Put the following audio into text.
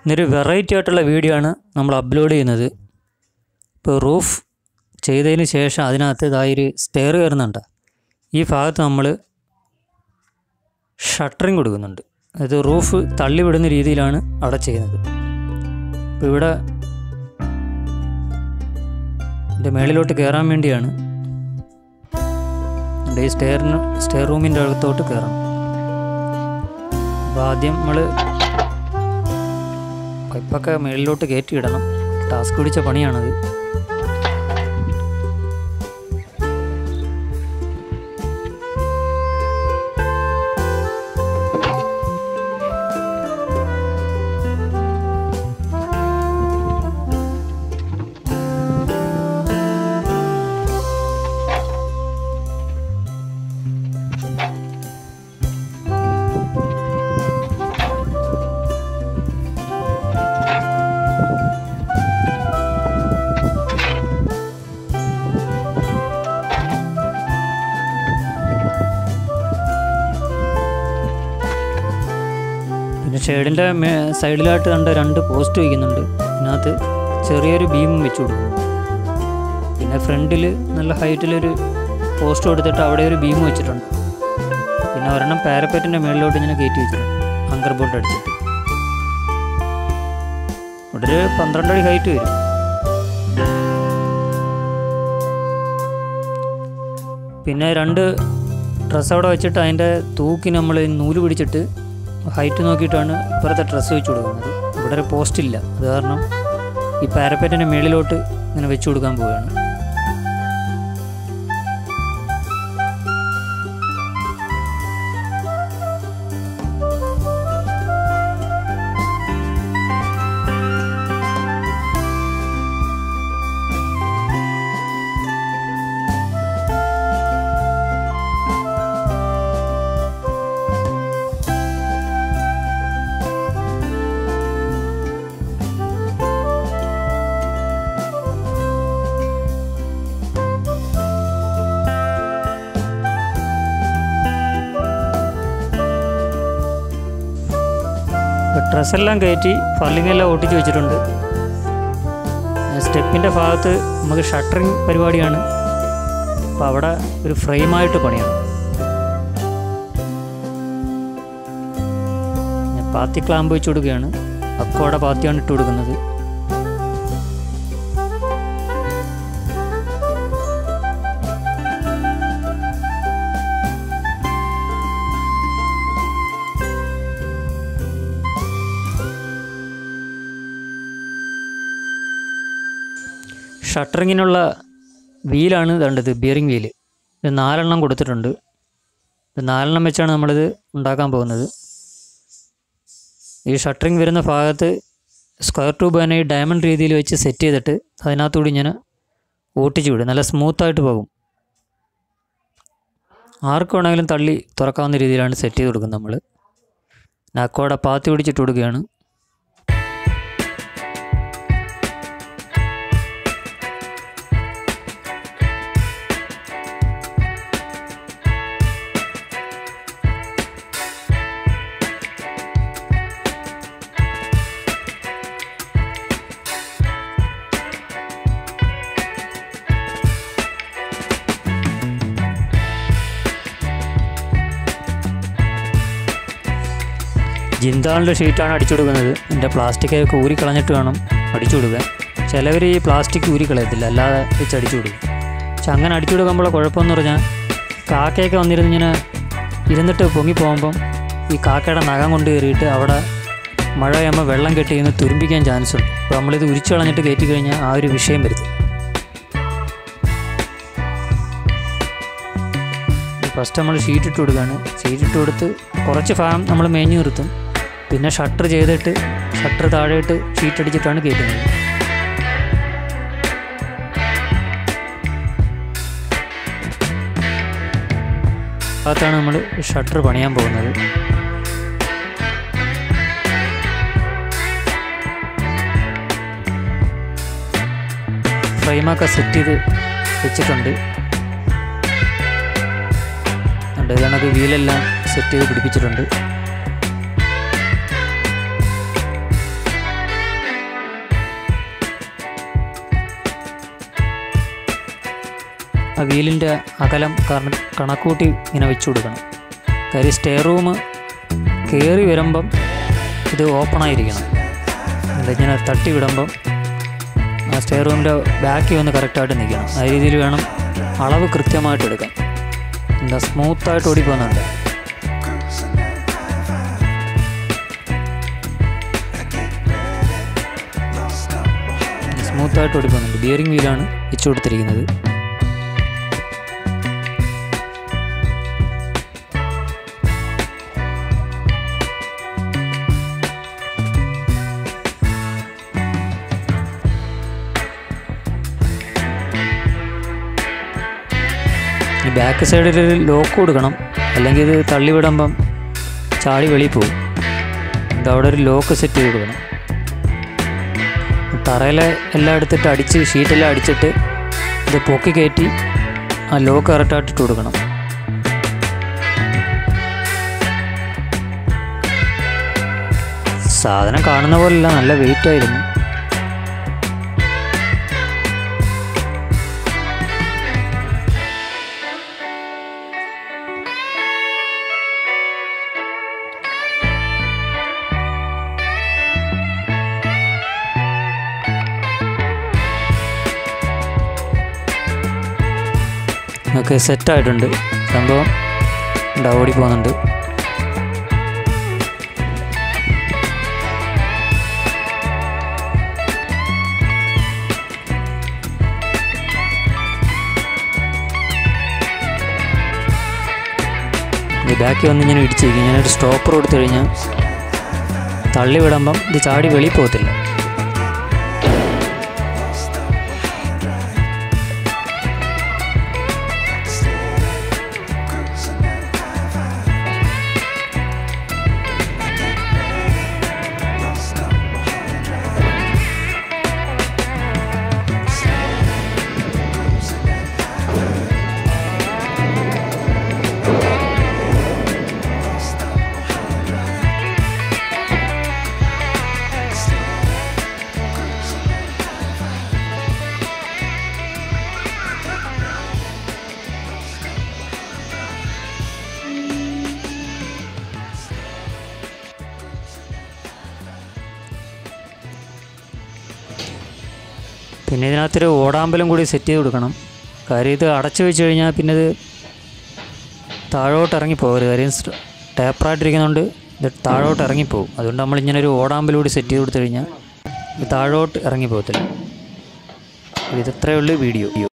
ഇന്നൊരു വെറൈറ്റി ആയിട്ടുള്ള വീഡിയോ ആണ് നമ്മൾ അപ്ലോഡ് ചെയ്യുന്നത് ഇപ്പോൾ റൂഫ് ചെയ്തതിന് ശേഷം അതിനകത്ത് ഇതായൊരു സ്റ്റെയർ കയറുന്നുണ്ട് ഈ ഭാഗത്ത് നമ്മൾ ഷട്ടറിങ് കൊടുക്കുന്നുണ്ട് അതായത് റൂഫ് തള്ളിവിടുന്ന രീതിയിലാണ് അവിടെ ചെയ്യുന്നത് ഇപ്പോൾ ഇവിടെ എൻ്റെ മേളിലോട്ട് കയറാൻ വേണ്ടിയാണ് എൻ്റെ ഈ സ്റ്റെയറിന് സ്റ്റെയർ റൂമിൻ്റെ അകത്തോട്ട് കയറണം അപ്പോൾ ആദ്യം നമ്മൾ പൈപ്പൊക്കെ മേളിലോട്ട് കയറ്റിയിടണം ടാസ്ക് പിടിച്ച പണിയാണത് പിന്നെ ഷെയ്ഡിൻ്റെ സൈഡിലായിട്ട് കണ്ട രണ്ട് പോസ്റ്റ് വയ്ക്കുന്നുണ്ട് അതിനകത്ത് ചെറിയൊരു ബീമും വെച്ച് കൊടുക്കും പിന്നെ ഫ്രണ്ടിൽ നല്ല ഹൈറ്റിലൊരു പോസ്റ്റ് കൊടുത്തിട്ട് അവിടെ ഒരു ബീം വെച്ചിട്ടുണ്ട് പിന്നെ ഒരെണ്ണം പാരപ്പറ്റിൻ്റെ മുകളിലോട്ട് ഇങ്ങനെ കയറ്റി വെച്ചിട്ടുണ്ട് അങ്കർ ബോട്ട് അടിച്ചിട്ട് ഇവിടെ ഒരു പന്ത്രണ്ട് അടി ഹൈറ്റ് വരും പിന്നെ രണ്ട് ഡ്രസ്സ് അവിടെ വെച്ചിട്ട് അതിൻ്റെ തൂക്കി നമ്മൾ നൂല് പിടിച്ചിട്ട് ഹൈറ്റ് നോക്കിയിട്ടാണ് ഇപ്പുറത്തെ ഡ്രസ്സ് വെച്ച് കൊടുക്കുന്നത് ഇവിടെ ഒരു പോസ്റ്റ് ഇല്ല അത് കാരണം ഈ പാരപ്പറ്റിൻ്റെ മേളിലോട്ട് ഇങ്ങനെ വെച്ച് കൊടുക്കാൻ പോവുകയാണ് ഡ്രസ്സെല്ലാം കയറ്റി ഫള്ളിങ്ങെല്ലാം ഒട്ടിച്ച് വെച്ചിട്ടുണ്ട് സ്റ്റെപ്പിൻ്റെ ഭാഗത്ത് നമുക്ക് ഷട്ടറിങ് പരിപാടിയാണ് അപ്പോൾ അവിടെ ഒരു ഫ്രെയിമായിട്ട് പണിയണം ഞാൻ പാത്തി ക്ലാമ്പ് വെച്ച് കൊടുക്കുകയാണ് അക്കോടെ പാത്തിയാണ് ഇട്ട് കൊടുക്കുന്നത് ഷട്ടറിങ്ങിനുള്ള വീലാണ് കണ്ടത് ബിയറിംഗ് വീല് ഇത് നാലെണ്ണം കൊടുത്തിട്ടുണ്ട് ഇത് നാലെണ്ണം വെച്ചാണ് നമ്മളിത് ഉണ്ടാക്കാൻ പോകുന്നത് ഈ ഷട്ടറിങ് വരുന്ന ഭാഗത്ത് സ്ക്വയർ ട്യൂബ് തന്നെ ഈ ഡയമണ്ട് രീതിയിൽ വെച്ച് സെറ്റ് ചെയ്തിട്ട് അതിനകത്തൂടി ഇങ്ങനെ ഓട്ടിച്ച് വിടും നല്ല സ്മൂത്തായിട്ട് പോകും ആർക്ക് വേണമെങ്കിലും തള്ളി തുറക്കാവുന്ന രീതിയിലാണ് സെറ്റ് ചെയ്ത് കൊടുക്കുന്നത് നമ്മൾ നക്കോടെ പാത്തി പിടിച്ചിട്ട് കൊടുക്കുകയാണ് ജിന്താളിൻ്റെ ഷീറ്റാണ് അടിച്ചു കൊടുക്കുന്നത് എൻ്റെ പ്ലാസ്റ്റിക്കൊക്കെ ഊരി കളഞ്ഞിട്ട് വേണം അടിച്ചു കൊടുക്കാൻ ചിലവർ ഈ പ്ലാസ്റ്റിക് ഊരി കളയത്തില്ല അല്ലാതെ വെച്ച് അടിച്ചു കൊടുക്കും പക്ഷെ അങ്ങനെ അടിച്ചു കൊടുക്കുമ്പോൾ കുഴപ്പമെന്ന് പറഞ്ഞാൽ കാക്കയൊക്കെ വന്നിരുന്ന് ഇങ്ങനെ ഇരുന്നിട്ട് പൊങ്ങി പോകുമ്പം ഈ കാക്കയുടെ നഖം കൊണ്ട് കയറിയിട്ട് അവിടെ മഴ ചെയ്യുമ്പോൾ വെള്ളം കെട്ടി ഇന്ന് തുരുമ്പിക്കാൻ ചാൻസ് ഉണ്ട് അപ്പോൾ നമ്മളിത് ഉരിച്ചു കളഞ്ഞിട്ട് കയറ്റി കഴിഞ്ഞാൽ ആ ഒരു വിഷയം വരുത്തും ഫസ്റ്റ് നമ്മൾ ഷീറ്റ് ഇട്ട് കൊടുക്കുകയാണ് ഷീറ്റ് ഇട്ട് കൊടുത്ത് കുറച്ച് ഭാഗം നമ്മൾ മേഞ്ഞു നിർത്തും പിന്നെ ഷട്ടർ ചെയ്തിട്ട് ഷട്ടർ താഴെയിട്ട് ഷീറ്റ് അടിച്ചിട്ടാണ് കയറ്റുന്നത് ഭാഗത്താണ് നമ്മൾ ഷട്ടർ പണിയാൻ പോകുന്നത് ഫ്രെയിമൊക്കെ സെറ്റ് ചെയ്ത് വെച്ചിട്ടുണ്ട് ഉണ്ട് ഇത് കണക്ക് വീലെല്ലാം സെറ്റ് ചെയ്ത് പിടിപ്പിച്ചിട്ടുണ്ട് ആ വീലിൻ്റെ അകലം കണ- കണക്കൂട്ടി ഇങ്ങനെ വെച്ച് കൊടുക്കണം കാര്യം സ്റ്റേ റൂം കയറി വരുമ്പം ഇത് ഓപ്പണായിരിക്കണം ഇതിങ്ങനെ തട്ടി വിടുമ്പം ആ സ്റ്റേ റൂമിൻ്റെ ബാക്കി വന്ന് കറക്റ്റായിട്ട് നിൽക്കണം ആ രീതിയിൽ വേണം അളവ് കൃത്യമായിട്ട് എടുക്കാൻ എന്താ സ്മൂത്തായിട്ട് ഓടിപ്പോകുന്നുണ്ട് സ്മൂത്തായിട്ട് ഓടിപ്പോകുന്നുണ്ട് ബിയറിംഗ് വീലാണ് വെച്ച് കൊടുത്തിരിക്കുന്നത് ഈ ബാക്ക് സൈഡിൽ ഒരു ലോക്ക് കൊടുക്കണം അല്ലെങ്കിൽ ഇത് തള്ളിവിടുമ്പം ചാടി വെളിയിൽ പോകും ഇത് അവിടെ ഒരു ലോക്ക് സെറ്റ് ചെയ്ത് കൊടുക്കണം തറയിലെ എല്ലാം എടുത്തിട്ട് അടിച്ച് ഷീറ്റെല്ലാം അടിച്ചിട്ട് ഇത് പൊക്കി കയറ്റി ആ ലോക്ക് കറക്റ്റായിട്ട് ഇട്ട് കൊടുക്കണം സാധനം കാണുന്ന പോലെയല്ല നല്ല വെയിറ്റ് ആയിരുന്നു ഒക്കെ സെറ്റായിട്ടുണ്ട് സംഭവം ഉണ്ടാ ഓടി പോകുന്നുണ്ട് ഈ ബാക്കി വന്ന് ഇങ്ങനെ ഇടിച്ചിരിക്കും ഞാനൊരു സ്റ്റോപ്പർ കൊടുത്തു കഴിഞ്ഞാൽ തള്ളി വിടുമ്പം ഇത് ചാടി വെളിയിൽ പോകത്തില്ല പിന്നെ ഇതിനകത്തൊരു ഓടാമ്പലം കൂടി സെറ്റ് ചെയ്ത് കൊടുക്കണം കാര്യം ഇത് അടച്ചു വെച്ച് കഴിഞ്ഞാൽ പിന്നെ ഇത് താഴോട്ട് ഇറങ്ങിപ്പോകരുത് കാര്യം ടേപ്പറായിട്ടിരിക്കുന്നതുകൊണ്ട് ഇത് താഴോട്ട് ഇറങ്ങിപ്പോകും അതുകൊണ്ട് നമ്മളിങ്ങനെ ഒരു ഓടാമ്പലം കൂടി സെറ്റ് ചെയ്ത് കൊടുത്തു കഴിഞ്ഞാൽ ഇത് താഴോട്ട് ഇറങ്ങിപ്പോകത്തില്ല ഇത് ഇത്രയേ ഉള്ളൂ വീഡിയോ